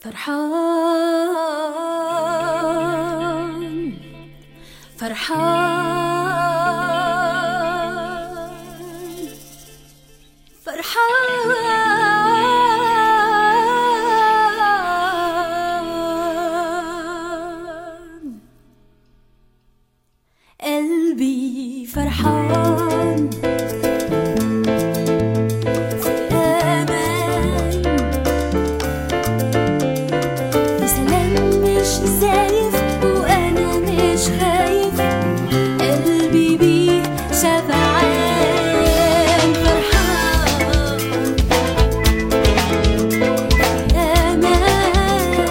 فرحان فرحان فرحان قلبي فرحان في أمان في سلام مش زايف وأنا مش خايف قلبي بيه شبعان فرحان في أمان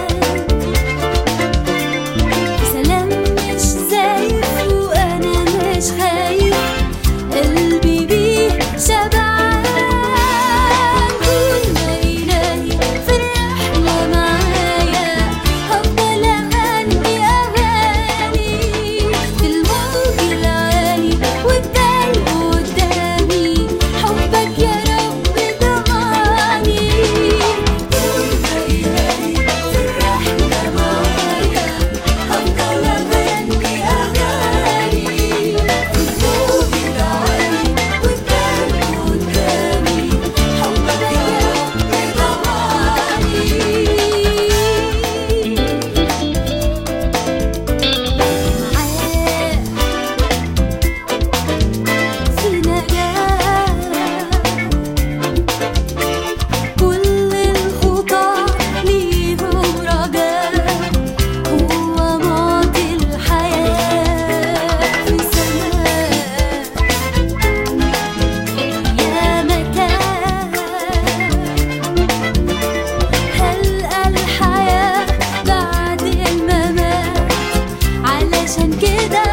في سلام مش زايف وأنا مش خايف قلبي بيه شبعان طول ما إلهي في الرحلة معايا هفضل أغني أغاني في الموج العالي والدل قدامي حبك يا رب ضماني طول ما إلهي في الرحلة معايا هفضل أغني أغاني في الموج العالي والدل قدامي حبك يا رب ضماني معاك في نجاة كل الخطى ليهم رجاء هو معطي الحياة في سماء يا مكان هلقى الحياة بعد الممات علشان كده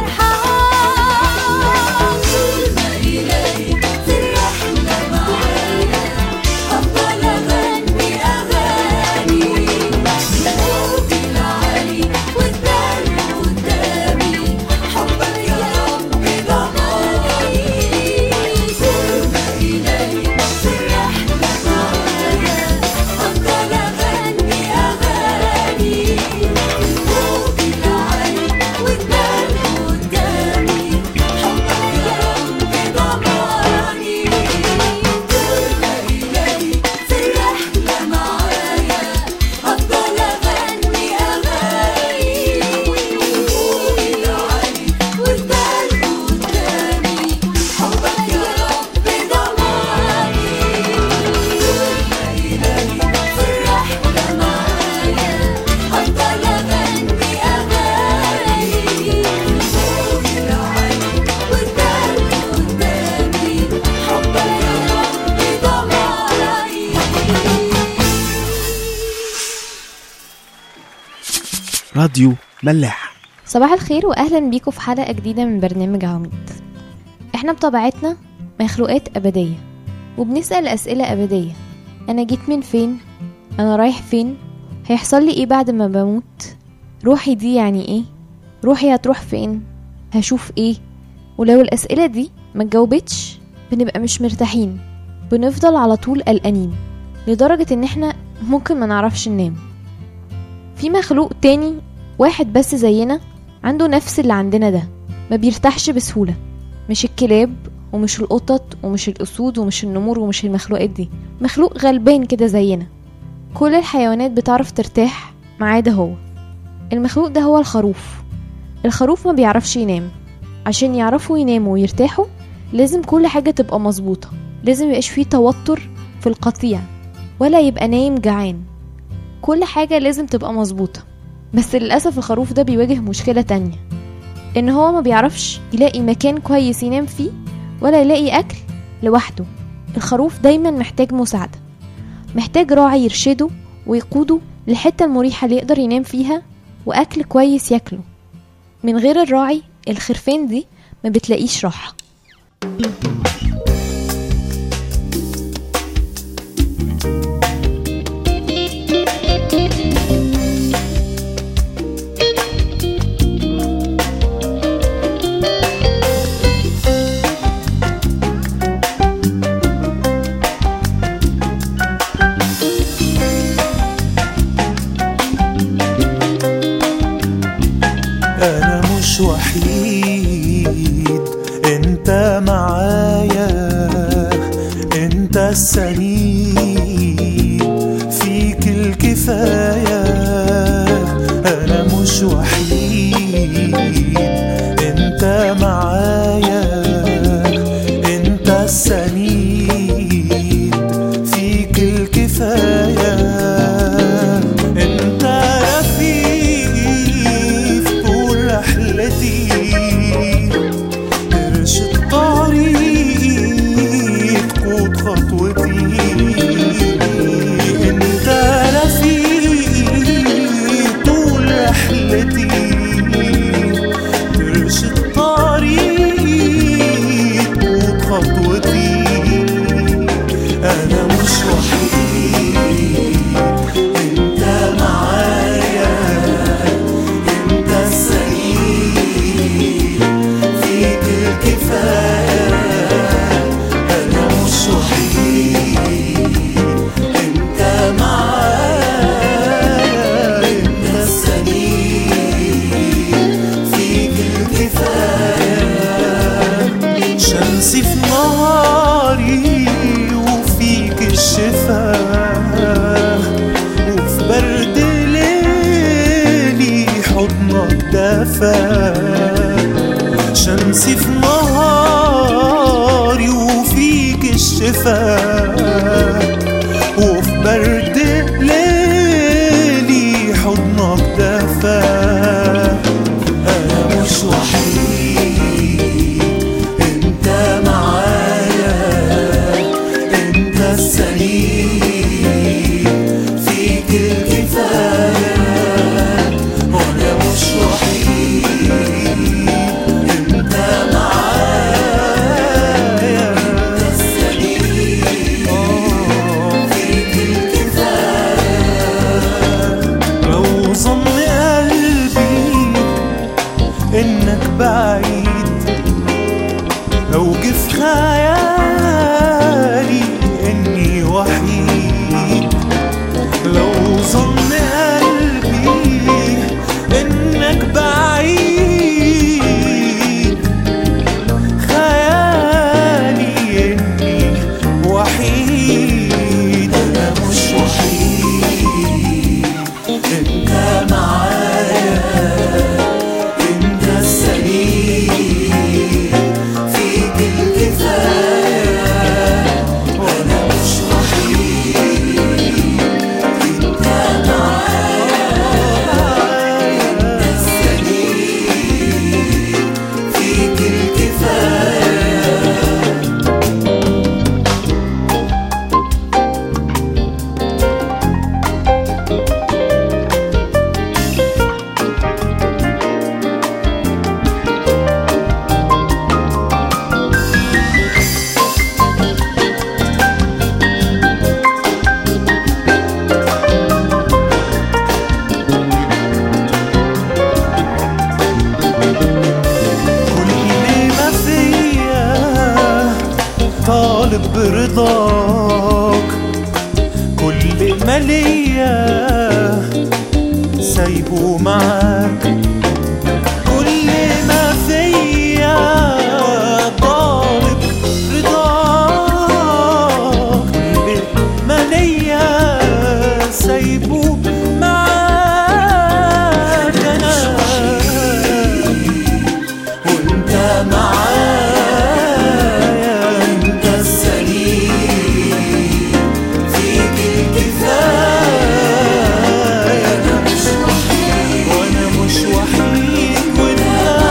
فرحان طول ما إلهي في الرحلة معايا أفضل أغني أغاني الموج العالي والدل قدامي حبك يا رب ضماني طول ما إلهي في الرحلة معايا أفضل أغني أغاني الموج العالي والدل قدامي حبك يا رب ضماني طول ما إلهي في الرحلة معايا أفضل أغني أغاني الموج العالي والدل قدامي حبك يا رب ضماني طول ما إلهي في الرحلة معايا أفضل أغني أغاني الموج العالي والدل قدامي حبك يا رب ضماني راديو ملاح صباح الخير واهلا بيكم في حلقه جديده من برنامج عواميد احنا بطبيعتنا مخلوقات ابديه وبنسال اسئله ابديه انا جيت من فين انا رايح فين هيحصل لي ايه بعد ما بموت روحي دي يعني ايه روحي هتروح فين هشوف ايه ولو الاسئله دي ما تجاوبتش بنبقى مش مرتاحين بنفضل على طول قلقانين لدرجه ان احنا ممكن ما نعرفش ننام في مخلوق تاني واحد بس زينا عنده نفس اللي عندنا ده ما بيرتاحش بسهولة مش الكلاب ومش القطط ومش الأسود ومش النمور ومش المخلوقات دي مخلوق غلبان كده زينا كل الحيوانات بتعرف ترتاح ما عدا هو المخلوق ده هو الخروف الخروف ما بيعرفش ينام عشان يعرفوا يناموا ويرتاحوا لازم كل حاجة تبقى مظبوطة لازم يبقاش فيه توتر في القطيع ولا يبقى نايم جعان كل حاجة لازم تبقى مظبوطة بس للأسف الخروف ده بيواجه مشكلة تانية إن هو ما بيعرفش يلاقي مكان كويس ينام فيه ولا يلاقي أكل لوحده الخروف دايما محتاج مساعدة محتاج راعي يرشده ويقوده للحتة المريحة اللي يقدر ينام فيها وأكل كويس ياكله من غير الراعي الخرفان دي ما بتلاقيش راحة مش وحيد انت معايا انت السند فيك الكفاية انا مش وحيد انت معايا انت السند فيك الكفاية انت رفيقي في طول رحلتي ارشد طريقي تقود خطوتي انت رفيقي طول رحلتي ترشد طريقي تقود خطوتي انا مش وحيد انت معايا انت السعيد فيك الكفايه انا مش وحيد انت معايا انت السعيد فيك الكفايه شمسي في نهاري وفيك الشفاء وفي برد ليلي حضنك دفا شمسي في نهاري وفيك الشفاء وفي برد ليلي حضنك دفا انا مش وحيد انت معايا انت السعيد فيك الكفايه وانا مش وحيد انت معايا انت السعيد فيك الكفايه لو ظن قلبي انك بعيد لو جه في خيالي اني وحيد لو ظن قلبي انك بعيد خيالي اني وحيد انا مش وحيد انت معايا انت السعيد فيك الكفايه وانا مش وحيد انت معايا انت السعيد فيك الكفايه كل ما فيا طالب برضاك كل ما ليا سايبه معاك كل ما فيا طالب رضاك كل ما ليا سايبه معاك انا وانت معايا انت السعيد فيك الكفايه انا مش وحيد وانا مش وحيد وانت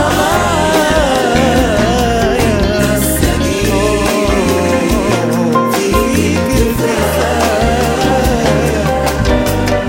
معايا انت السعيد فيك الكفايه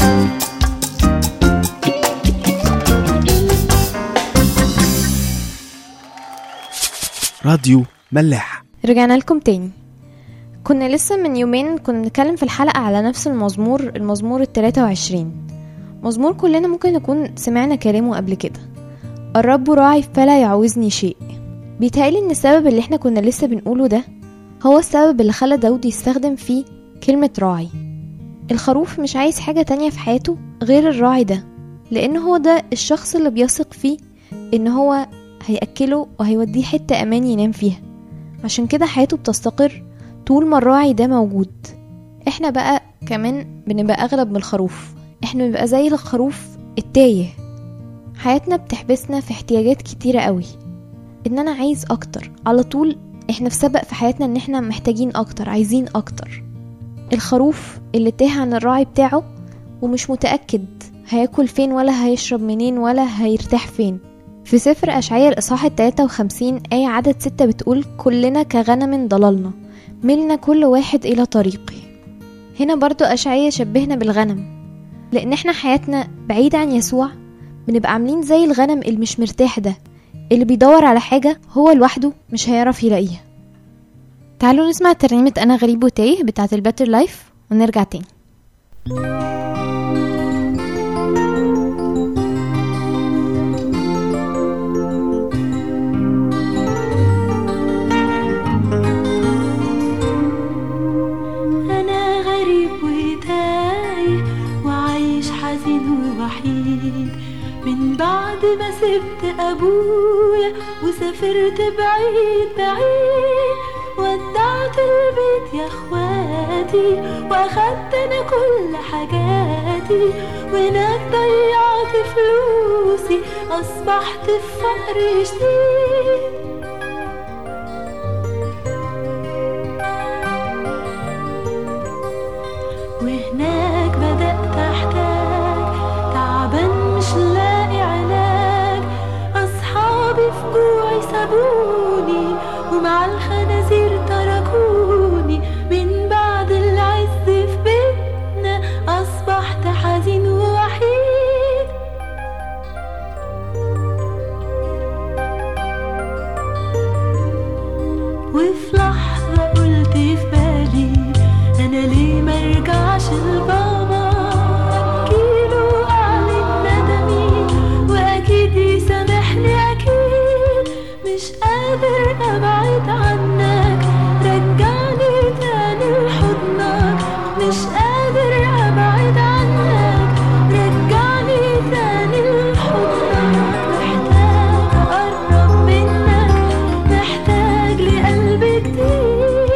راديو ملاح رجعنا لكم تاني كنا لسه من يومين كنا بنتكلم في الحلقة على نفس المزمور المزمور التلاتة وعشرين مزمور كلنا ممكن نكون سمعنا كلامه قبل كده الرب راعي فلا يعوزني شيء بيتهيألي ان السبب اللي احنا كنا لسه بنقوله ده هو السبب اللي خلى داود يستخدم فيه كلمة راعي الخروف مش عايز حاجة تانية في حياته غير الراعي ده لأن هو ده الشخص اللي بيثق فيه إن هو هيأكله وهيوديه حتة أمان ينام فيها عشان كده حياته بتستقر طول ما الراعي ده موجود احنا بقى كمان بنبقى أغلب من الخروف احنا بنبقى زي الخروف التايه حياتنا بتحبسنا في احتياجات كتيرة قوي ان انا عايز اكتر على طول احنا في سبق في حياتنا ان احنا محتاجين اكتر عايزين اكتر الخروف اللي تاه عن الراعي بتاعه ومش متأكد هياكل فين ولا هيشرب منين ولا هيرتاح فين في سفر أشعياء الإصحاح التلاتة وخمسين آية عدد ستة بتقول كلنا كغنم ضللنا ملنا كل واحد إلى طريقه هنا برضو أشعياء شبهنا بالغنم لأن احنا حياتنا بعيدة عن يسوع بنبقى عاملين زي الغنم اللي مش مرتاح ده اللي بيدور على حاجة هو لوحده مش هيعرف يلاقيها تعالوا نسمع ترنيمة أنا غريب وتايه بتاعة الباتر لايف ونرجع تاني أنا غريب وتايه وعايش حزين ووحيد من بعد ما سبت أبويا وسافرت بعيد بعيد ودعت البيت يا اخواتي واخدت انا كل حاجاتي وهناك ضيعت فلوسي اصبحت في فقر شديد وهناك بدأت أحتاج تعبان مش لاقي علاج أصحابي في جوعي سابوني ومع الخنازير تركوني من بعد العز في بيتنا أصبحت حزين ووحيد وفي لحظة قلت في بالي أنا ليه مرجعش لبابا أحكيله أعلن ندمي وأكيد يسامحني أكيد مش قادر أبعد عنك رجعني تاني لحضنك مش قادر أبعد عنك رجعني تاني لحضنك محتاج أقرب منك محتاج لقلب جديد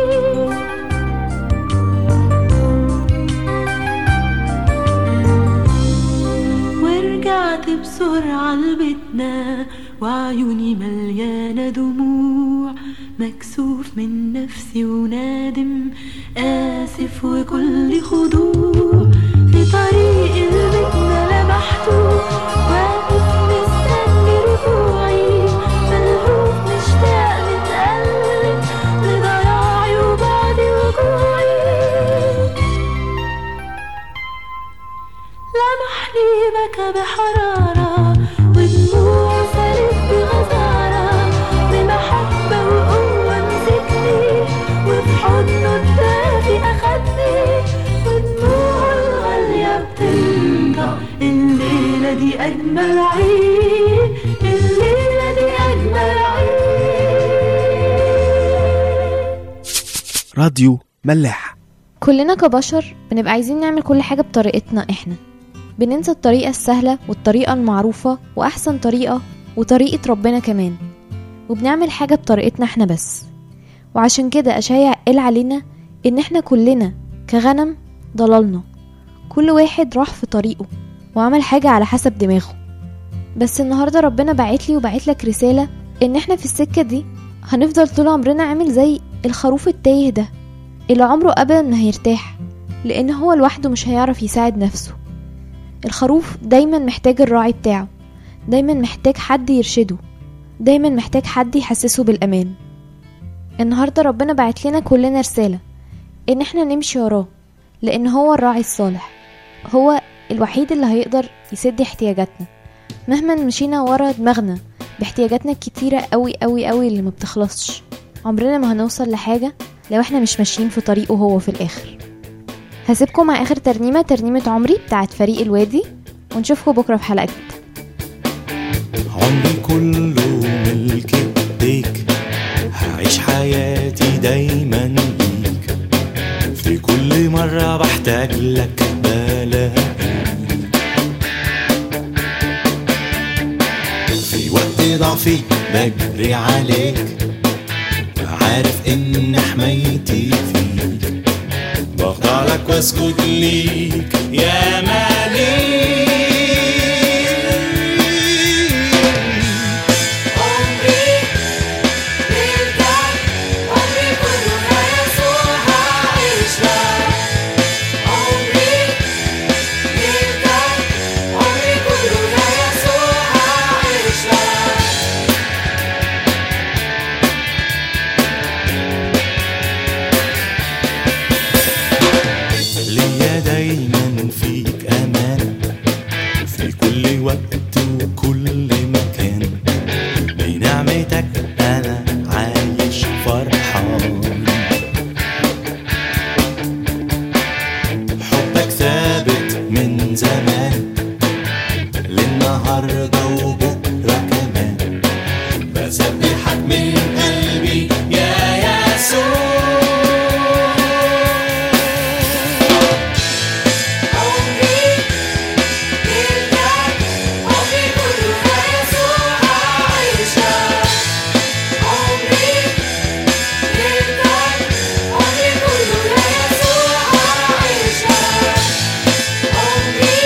ورجعت بسرعة لبيتنا وعيوني مليانة دموع مكسوف من نفسي ونادم آسف وكل خضوع في طريق لبيتنا لمحته واقف مستني رجوعي ملهوف مشتاق متألم لضياعي وبعد وجوعي لمحني بكى بحرارة ودموعه سالت بغزارة بمحبة وقوة مسكني وفي حضنه الدافي أخدني ودموعه الغالية بتنطق الليلة دي أجمل عيد الليلة دي أجمل عيد راديو ملاح كلنا كبشر بنبقى عايزين نعمل كل حاجة بطريقتنا احنا بننسى الطريقة السهلة والطريقة المعروفة وأحسن طريقة وطريقة ربنا كمان وبنعمل حاجة بطريقتنا احنا بس وعشان كده أشايع قال علينا إن احنا كلنا كغنم ضللنا كل واحد راح في طريقه وعمل حاجة على حسب دماغه بس النهاردة ربنا بعت لي وبعت لك رسالة إن احنا في السكة دي هنفضل طول عمرنا عامل زي الخروف التايه ده اللي عمره أبدا ما هيرتاح لأن هو لوحده مش هيعرف يساعد نفسه الخروف دايما محتاج الراعي بتاعه دايما محتاج حد يرشده دايما محتاج حد يحسسه بالأمان النهاردة ربنا بعت لنا كلنا رسالة إن احنا نمشي وراه لأن هو الراعي الصالح هو الوحيد اللي هيقدر يسد احتياجاتنا مهما مشينا ورا دماغنا باحتياجاتنا الكتيرة قوي قوي قوي اللي ما بتخلصش عمرنا ما هنوصل لحاجة لو احنا مش ماشيين في طريقه هو في الآخر هسيبكم مع آخر ترنيمة ترنيمة عمري بتاعت فريق الوادي ونشوفكم بكرة في حلقة جديدة عمري كله ملك ايديك هعيش حياتي دايما ليك في كل مرة بحتاج لك بلاقيك في وقت خوفي بجري عليك عارف ان حمايتي فيك بخضع لك واسجد ليك يا مالك عمري ملكك عمري كله يا يسوع هعيش لك عمري ملكك عمري كله يا يسوع هعيش لك ليا دايما فيك امان في كل وقت وكل مكان بنعمتك انا عايش فرحان حبك ثابت من زمان للنهارده وبكره كمان بسبحك من قلبي يا يسوع عمري ملكك عمري كله يا يسوع هعيش لك عمري ملكك عمري كله يا يسوع هعيش لك عمري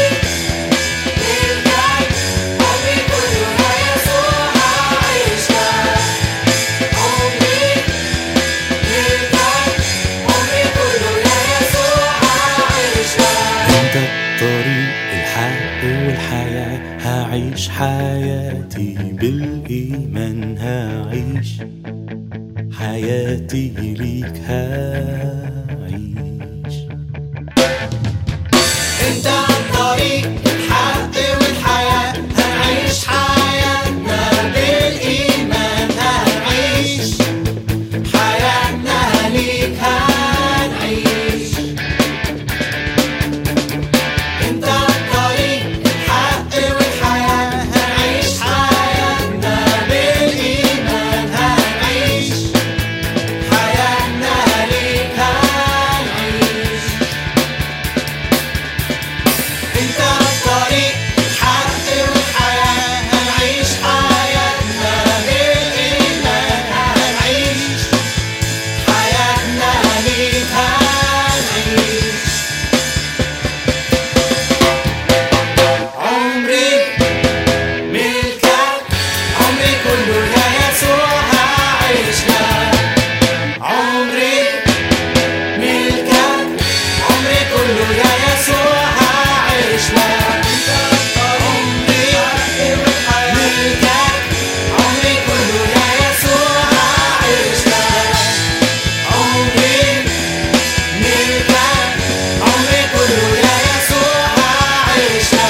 ملكك عمري كله يا يسوع هعيش لك عمري ملكك عمري كله يا يسوع هعيش لك انت الطريق الحق والحياة هعيش حياتي بالإيمان هعيش حياتي ليك هعيش انت الطريق الحق والحياة هعيش حياتنا بالإيمان هعيش حياتنا ليك هنعيش انت الطريق الحق والحياة هنعيش حياتنا بالإيمان هنعيش حياتنا ليك هنعيش انت الطريق الحق والحياة هنعيش حياتنا بالإيمان هنعيش حياتنا ليك هنعيش عمري ملكك عمري كله يا يسوع هعيش لك عمري ملكك عمري كله يا يسوع هعيش لك عمري ملكك عمري كله يا يسوع هعيش لك عمري ملكك عمري كله يا يسوع هعيش لك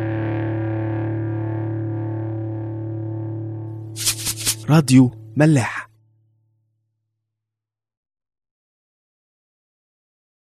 راديو ملاح